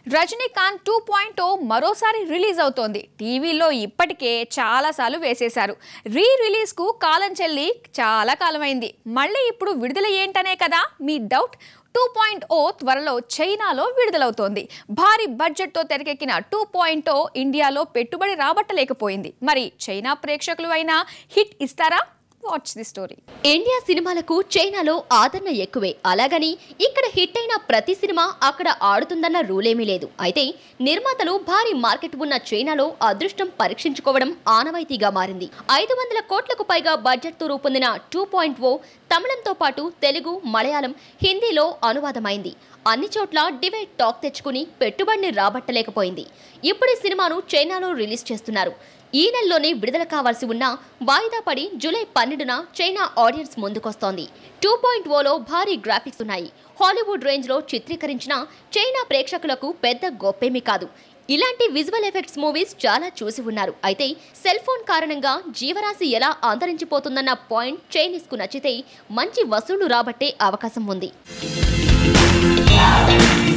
Rajinikanth two point మరోసారి release అవుతోంది టీవీలో ఇప్పటికే చాలాసార్లు వేసేశారు రీ రిలీజ్కు కాలం చెల్లి చాలా కాలమైంది మళ్ళీ ఇప్పుడు విడుదల ఏంటనే కదా మీ డౌట్ టూ పాయింట్ ఓ త్వరలో చైనాలో విడుదలవుతోంది భారీ బడ్జెట్తో తెరకెక్కిన టూ పాయింట్ ఓ ఇండియాలో పెట్టుబడి రాబట్టలేకపోయింది మరి చైనా ప్రేక్షకులు అయినా హిట్ ఇస్తారా వాచ్ ది స్టోరీ ఇండియా సినిమాలకు చైనాలో ఆదరణ ఎక్కువే అలాగని ఇక్కడ హిట్ అయిన ప్రతి సినిమా అక్కడ ఆడుతుందన్న రూలేమీ లేదు అయితే నిర్మాతలు భారీ మార్కెట్ ఉన్న చైనాలో అదృష్టం పరీక్షించుకోవడం ఆనవాయితీగా మారింది ఐదు వందల కోట్లకు పైగా బడ్జెట్తో రూపొందిన టూ పాయింట్ ఓ తమిళంతో పాటు తెలుగు మలయాళం హిందీలో అనువాదమైంది అన్ని చోట్ల డివైడ్ టాక్ తెచ్చుకుని పెట్టుబడిని రాబట్టలేకపోయింది ఇప్పుడు ఈ సినిమాను చైనాలో రిలీజ్ చేస్తున్నారు ఈ నెలలోనే విడుదల కావాల్సి ఉన్న వాయిదా పడి జూలై పన్నెండున చైనా ఆడియన్స్ ముందుకొస్తోంది టూ పాయింట్ ఓలో భారీ గ్రాఫిక్స్ ఉన్నాయి హాలీవుడ్ రేంజ్లో చిత్రీకరించిన చైనా ప్రేక్షకులకు పెద్ద గొప్పేమీ కాదు ఇలాంటి విజువల్ ఎఫెక్ట్స్ మూవీస్ చాలా చూసి ఉన్నారు అయితే సెల్ ఫోన్ కారణంగా జీవరాశి ఎలా అంతరించిపోతుందన్న పాయింట్ చైనీస్కు నచ్చితే మంచి వసూళ్లు రాబట్టే అవకాశం ఉంది